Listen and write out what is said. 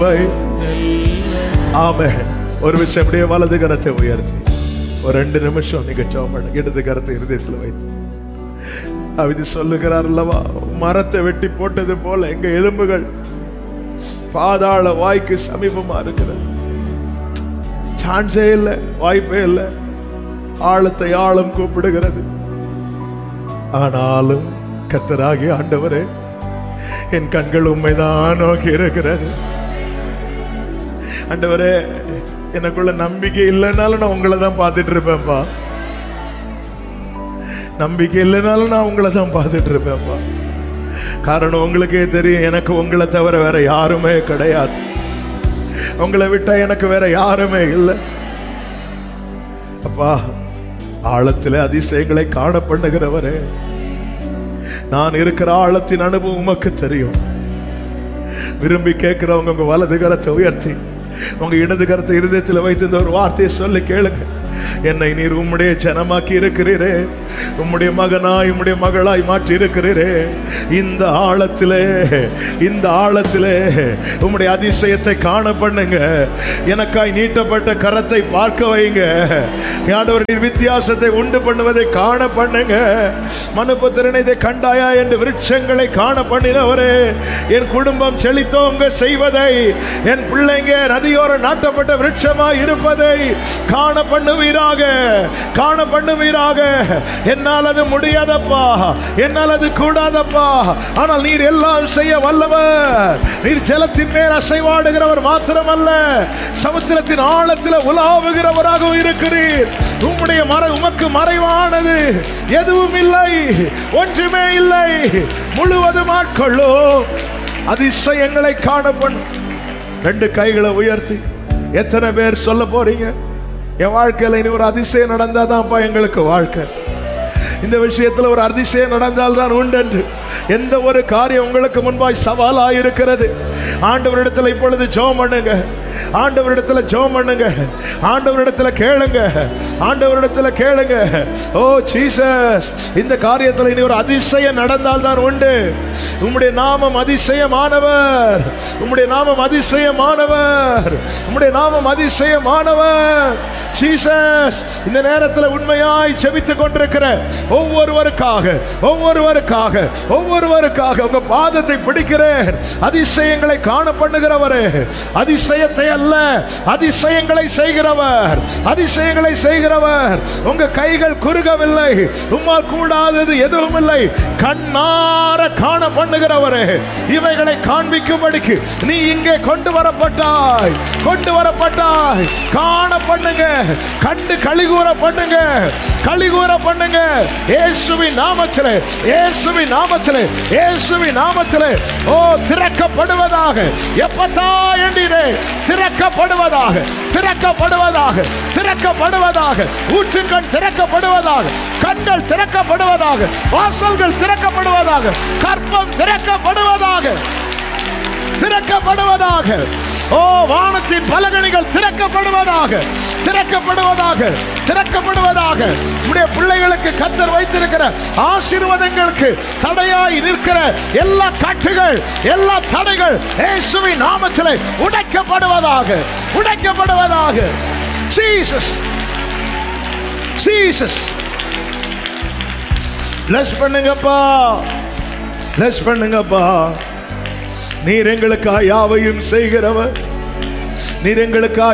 ஆமே ஒரு விஷயம் அப்படியே வலது கரத்தை உயர்த்தி ஒரு ரெண்டு நிமிஷம் நீங்க ஜெபம் பண்ணுங்க இடது கரத்தை இருதயத்தில் வைத்து அவிதி சொல்லுகிறார் அல்லவா மரத்தை வெட்டி போட்டது போல எங்க எலும்புகள் பாதாள வாய்க்கு சமீபமா இருக்கிறது சான்ஸே இல்லை வாய்ப்பே இல்லை ஆழத்தை ஆழம் கூப்பிடுகிறது ஆனாலும் கத்தராகி ஆண்டவரே என் கண்கள் உண்மைதான் நோக்கி இருக்கிறது ஆண்டவரே எனக்குள்ள நம்பிக்கை இல்லைனாலும் நான் உங்களை தான் பார்த்துட்டு இருப்பேன்ப்பா நம்பிக்கை இல்லைனாலும் நான் உங்களை தான் பார்த்துட்டு இருப்பேன்ப்பா காரணம் உங்களுக்கே தெரியும் எனக்கு உங்களை தவிர வேற யாருமே கிடையாது உங்களை விட்டா எனக்கு வேற யாருமே இல்லை அப்பா ஆழத்திலே அதிசயங்களை காண பண்ணுகிறவரே நான் இருக்கிற ஆழத்தின் அனுபவம் உமக்கு தெரியும் விரும்பி கேட்கிறவங்க உங்க வலது கரத்தை உயர்த்தி உங்க இடது கரத்தை இருதயத்தில் வைத்து இந்த ஒரு வார்த்தையை சொல்லி கேளுங்க என்னை நீர் உம்முடைய ஜனமாக்கி இருக்கிறீரே உம்முடைய மகனாய் உம்முடைய மகளாய் மாற்றி இருக்கிறீரே இந்த ஆழத்திலே இந்த ஆழத்திலே உம்முடைய அதிசயத்தை காண பண்ணுங்க எனக்காய் நீட்டப்பட்ட கரத்தை பார்க்க வைங்க ஆண்டவர் நீர் வித்தியாசத்தை உண்டு பண்ணுவதை காண பண்ணுங்க மனுபத்திரனை இதை கண்டாயா என்று விருட்சங்களை காண பண்ணினவரே என் குடும்பம் செழித்தோங்க செய்வதை என் பிள்ளைங்க நதியோர நாட்டப்பட்ட விருட்சமாய் இருப்பதை காண பண்ணுவீராக காண பண்ணுவீராக என்னால் அது முடியாதப்பா என்னால் அது கூடாதப்பா ஆனால் நீர் எல்லாம் செய்ய வல்லவர் நீர் ஜலத்தின் மேல் அசைவாடுகிறவர் மாத்திரமல்ல சமுத்திரத்தின் ஆழத்தில் உலாவுகிறவராகவும் இருக்கிறீர் உம்முடைய மறை உமக்கு மறைவானது எதுவும் இல்லை ஒன்றுமே இல்லை முழுவதும் ஆட்கொள்ளோ அதிசயங்களை காணப்படும் ரெண்டு கைகளை உயர்த்தி எத்தனை பேர் சொல்ல போறீங்க என் வாழ்க்கையில இனி ஒரு அதிசயம் நடந்தாதான்ப்பா எங்களுக்கு வாழ்க்கை இந்த விஷயத்துல ஒரு அதிசயம் நடந்தால்தான் உண்டென்று எந்த ஒரு காரியம் உங்களுக்கு முன்பாய் சவாலாக இருக்கிறது ஆண்டவரிடத்துல இப்பொழுது ஜெபம் பண்ணுங்க ஆண்டவரிடத்துல ஜெபம் பண்ணுங்க ஆண்டவரிடத்துல கேளுங்க ஆண்டவரிடத்துல கேளுங்க ஓ ஜீசஸ் இந்த காரியத்தில் இனி ஒரு அதிசயம் நடந்தால் தான் உண்டு உம்முடைய நாமம் அதிசயமானவர் உம்முடைய நாமம் அதிசயமானவர் உம்முடைய நாமம் அதிசயமானவர் ஜீசஸ் இந்த நேரத்தில் உண்மையாய் செபித்துக் கொண்டிருக்கிற ஒவ்வொருவருக்காக ஒவ்வொருவருக்காக ஒவ்வொருவருக்காக உங்க பாதத்தை பிடிக்கிறேன் அதிசயங்களை காண பண்ணுகிறவரே அதிசயத்தை அல்ல அதிசயங்களை செய்கிறவர் அதிசயங்களை செய்கிறவர் உங்க கைகள் குறுகவில்லை உம்மால் கூடாதது எதுவும் இல்லை கண்ணார காண பண்ணுகிறவரே இவைகளை காண்பிக்கும்படிக்கு நீ இங்கே கொண்டு வரப்பட்டாய் கொண்டு வரப்பட்டாய் காண பண்ணுங்க கண்டு கழிகூற பண்ணுங்க கழிகூற பண்ணுங்க இயேசுவின் நாமத்திலே இயேசுவின் நாமத்திலே இயேசுவின் நாமத்திலே ஓ திறக்கப்படுவதாக எப்பத்தா என்றீரே திறக்கப்படுவதாக திறக்கப்படுவதாக திறக்கப்படுவதாக ஊற்றுக்கண் திறக்கப்படுவதாக கண்கள் திறக்கப்படுவதாக வாசல்கள் திறக்கப்படுவதாக கற்பம் திறக்கப்படுவதாக திறக்கப்படுவதாக ஓ வானத்தின் பலகணிகள் திறக்கப்படுவதாக திறக்கப்படுவதாக திறக்கப்படுவதாக உடைய பிள்ளைகளுக்கு கத்தர் வைத்திருக்கிற ஆசீர்வாதங்களுக்கு தடையாய் நிற்கிற எல்லா கட்டுகள் எல்லா தடைகள் இயேசுவின் நாமத்திலே உடைக்கப்படுவதாக உடைக்கப்படுவதாக ஜீசஸ் ஜீசஸ் பிளஸ் பண்ணுங்கப்பா பிளஸ் பண்ணுங்கப்பா நீர் எங்களுக்காக யாவையும் செய்கிறவர் நீர் எங்களுக்காக